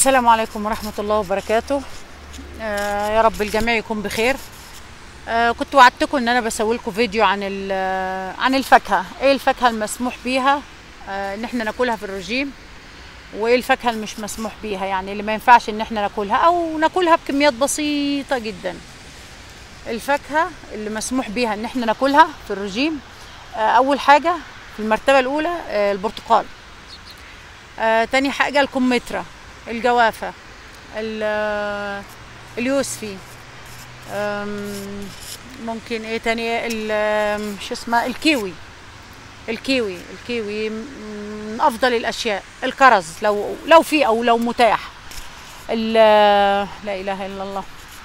السلام عليكم ورحمة الله وبركاته آه يا رب الجميع يكون بخير آه كنت وعدتكم ان انا بسوي لكم فيديو عن ال- عن الفاكهة ايه الفاكهة المسموح بيها آه ان احنا ناكلها في الرجيم وايه الفاكهة اللي مش مسموح بيها يعني اللي ما ينفعش ان احنا ناكلها او ناكلها بكميات بسيطة جدا الفاكهة اللي مسموح بيها ان احنا ناكلها في الرجيم آه اول حاجة في المرتبة الاولى آه البرتقال آه تاني حاجة الكمثرى الجوافة ال- آه، اليوسفي آم، ممكن ايه تاني ال- آم، شو اسمه الكيوي الكيوي الكيوي من افضل الاشياء الكرز لو لو في او لو متاح ال- آه، لا اله الا الله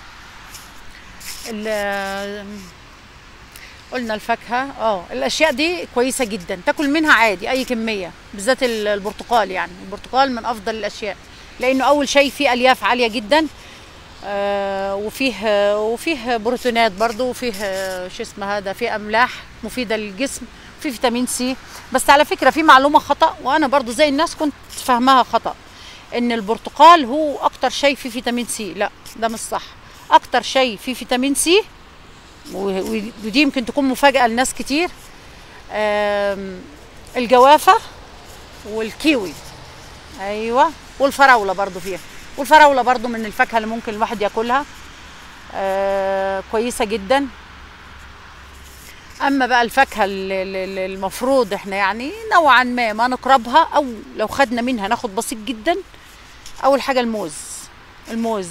ال- آه، قلنا الفاكهه اه الاشياء دي كويسه جدا تاكل منها عادي اي كميه بالذات ال- البرتقال يعني البرتقال من افضل الاشياء لانه اول شيء فيه الياف عاليه جدا آه وفيه آه وفيه بروتينات برضو وفيه آه شو اسمه هذا فيه املاح مفيده للجسم وفيه فيتامين سي بس على فكره في معلومه خطا وانا برضو زي الناس كنت فاهماها خطا ان البرتقال هو اكتر شيء فيه فيتامين سي لا ده مش صح اكتر شيء فيه فيتامين سي و- ودي يمكن تكون مفاجاه لناس كتير آم، الجوافه والكيوي ايوه والفراوله برضو فيها والفراوله برضو من الفاكهه اللي ممكن الواحد ياكلها آه كويسه جدا اما بقى الفاكهه اللي اللي المفروض احنا يعني نوعا ما ما نقربها او لو خدنا منها ناخد بسيط جدا اول حاجه الموز الموز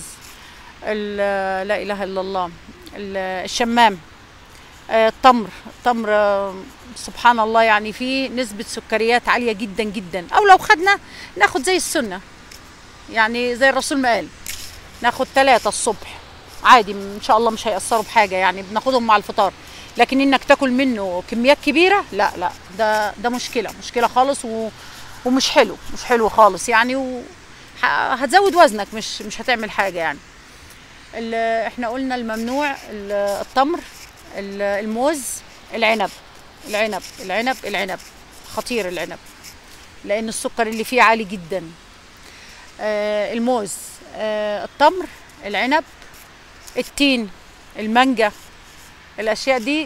ال- لا اله الا الله ال- الشمام آه، التمر التمر آه، سبحان الله يعني فيه نسبة سكريات عالية جدا جدا أو لو خدنا ناخد زي السنة يعني زي الرسول ما قال ناخد ثلاثة الصبح عادي ان شاء الله مش هيأثروا بحاجة يعني بناخدهم مع الفطار لكن انك تاكل منه كميات كبيرة لا لا ده ده مشكلة مشكلة خالص و ومش حلو مش حلو خالص يعني و ه- هتزود وزنك مش مش هتعمل حاجة يعني ال- احنا قلنا الممنوع ال- التمر ال- الموز العنب العنب العنب العنب خطير العنب لان السكر اللي فيه عالي جدا آه الموز آه التمر العنب التين المانجا الاشياء دي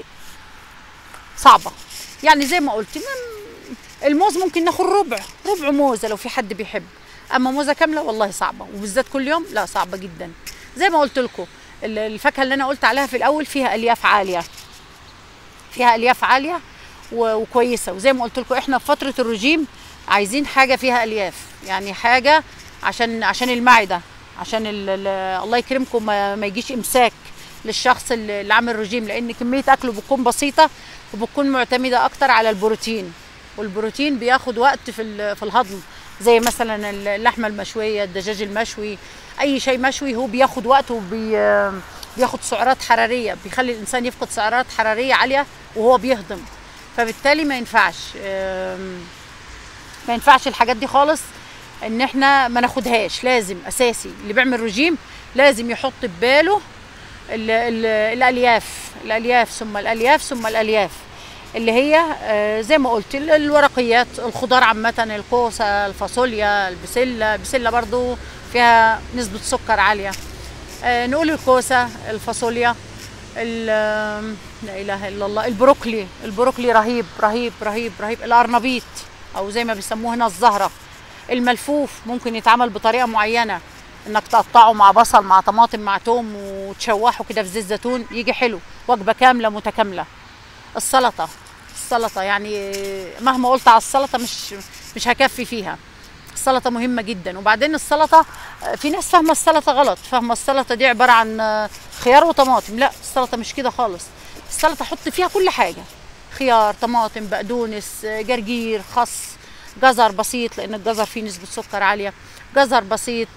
صعبه يعني زي ما قلت مم- الموز ممكن ناخد ربع ربع موزه لو في حد بيحب اما موزه كامله والله صعبه وبالذات كل يوم لا صعبه جدا زي ما قلت لكم الفاكهه اللي انا قلت عليها في الاول فيها الياف عاليه فيها الياف عاليه و- وكويسه وزي ما قلت لكم احنا في فتره الرجيم عايزين حاجه فيها الياف يعني حاجه عشان عشان المعده عشان ال ال الله يكرمكم ما, ما يجيش امساك للشخص اللي اللي عامل رجيم لان كميه اكله بتكون بسيطه وبتكون معتمده اكتر على البروتين والبروتين بياخد وقت في ال- في الهضم زي مثلا اللحمه المشويه الدجاج المشوي اي شيء مشوي هو بياخد وقت وبي بياخد سعرات حراريه بيخلي الانسان يفقد سعرات حراريه عاليه وهو بيهضم فبالتالي ما ينفعش أم، ما ينفعش الحاجات دي خالص ان احنا ما ناخدهاش لازم اساسي اللي بيعمل رجيم لازم يحط بباله ال ال الالياف الالياف ثم الالياف ثم الالياف اللي هي آه، زي ما قلت ال- الورقيات الخضار عامة الكوسة الفاصوليا البسلة البسلة برضو فيها نسبة سكر عالية آه، نقول الكوسة الفاصوليا ال- آم، لا إله إلا الله البروكلي البروكلي رهيب رهيب رهيب رهيب الأرنبيط أو زي ما بيسموه هنا الزهرة الملفوف ممكن يتعمل بطريقة معينة انك تقطعه مع بصل مع طماطم مع توم وتشوحه كده في زيت زيتون يجي حلو وجبة كاملة متكاملة السلطة السلطة يعني مهما قلت على السلطة مش مش هكفي فيها السلطة مهمة جدا وبعدين السلطة في ناس فاهمة السلطة غلط فاهمة السلطة دي عبارة عن خيار وطماطم لا السلطة مش كده خالص السلطة حط فيها كل حاجة خيار طماطم بقدونس جرجير خس جزر بسيط لان الجزر فيه نسبة سكر عالية جزر بسيط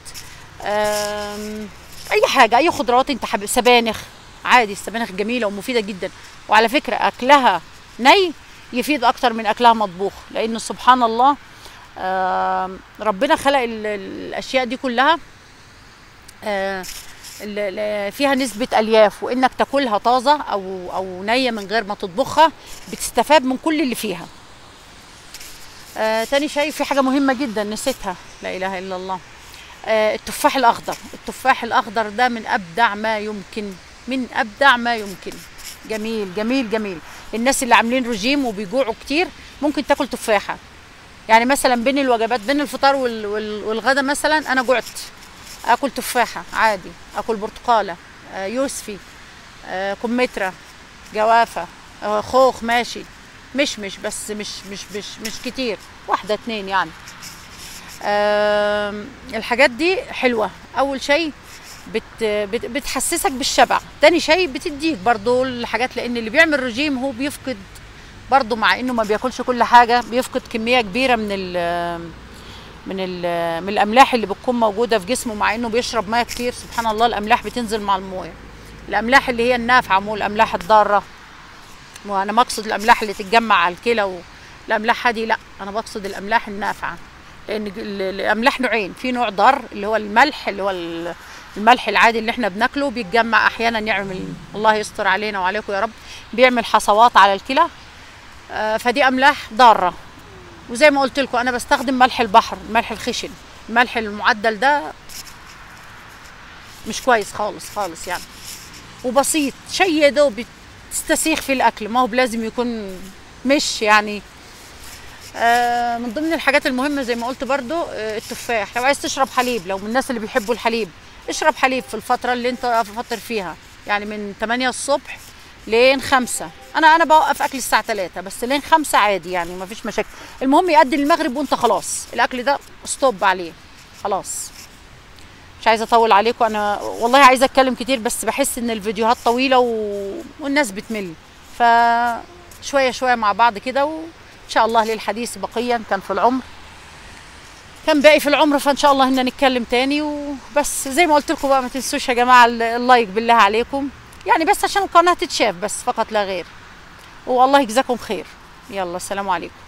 أم، اي حاجة اي خضروات انت حابب سبانخ عادي السبانخ جميلة ومفيدة جدا وعلى فكرة اكلها ني يفيد اكتر من اكلها مطبوخ لان سبحان الله آم، ربنا خلق ال- الاشياء دي كلها آه، ال- ال- فيها نسبة ألياف وإنك تاكلها طازة أو أو نية من غير ما تطبخها بتستفاد من كل اللي فيها. آه تاني شيء في حاجة مهمة جدا نسيتها لا إله إلا الله. آه، التفاح الاخضر التفاح الاخضر ده من ابدع ما يمكن من ابدع ما يمكن جميل جميل جميل الناس اللي عاملين رجيم وبيجوعوا كتير ممكن تاكل تفاحه يعني مثلا بين الوجبات بين الفطار وال- وال- والغدا مثلا انا جعت اكل تفاحه عادي اكل برتقاله آه، يوسفي آه، كمثرى جوافه آه، خوخ ماشي مشمش بس مش مش مش مش كتير واحده اتنين يعني آم، الحاجات دي حلوه اول شيء بت بت بتحسسك بالشبع تاني شيء بتديك برضو الحاجات لان اللي بيعمل رجيم هو بيفقد برضو مع انه ما بياكلش كل حاجه بيفقد كميه كبيره من ال من ال من الاملاح اللي بتكون موجوده في جسمه مع انه بيشرب ميه كتير سبحان الله الاملاح بتنزل مع المويه الاملاح اللي هي النافعه مو الاملاح الضاره وانا ما اقصد الاملاح اللي تتجمع على الكلى والاملاح هذه لا انا بقصد الاملاح النافعه لان ال- ال- الاملاح نوعين في نوع ضار اللي هو الملح اللي هو ال- الملح العادي اللي احنا بناكله بيتجمع احيانا يعمل الله يستر علينا وعليكم يا رب بيعمل حصوات على الكلى آه، فدي املاح ضاره وزي ما قلت لكم انا بستخدم ملح البحر الملح الخشن الملح المعدل ده مش كويس خالص خالص يعني وبسيط شيء يا دوب تستسيخ في الاكل ما هو بلازم يكون مش يعني آه، من ضمن الحاجات المهمه زي ما قلت برضو آه، التفاح لو عايز تشرب حليب لو من الناس اللي بيحبوا الحليب اشرب حليب في الفتره اللي انت فاطر فيها يعني من 8 الصبح لين 5 انا انا بوقف اكل الساعه 3 بس لين 5 عادي يعني ما فيش مشاكل المهم يقدم المغرب وانت خلاص الاكل ده ستوب عليه خلاص مش عايزه اطول عليكم انا والله عايزه اتكلم كتير بس بحس ان الفيديوهات طويله و... والناس بتمل ف شويه شويه مع بعض كده وان شاء الله للحديث بقيا كان في العمر كان باقي في العمر فان شاء الله ان نتكلم تاني وبس زي ما قلت لكم بقى ما تنسوش يا جماعه ال- اللايك بالله عليكم يعني بس عشان القناه تتشاف بس فقط لا غير والله يجزاكم خير يلا السلام عليكم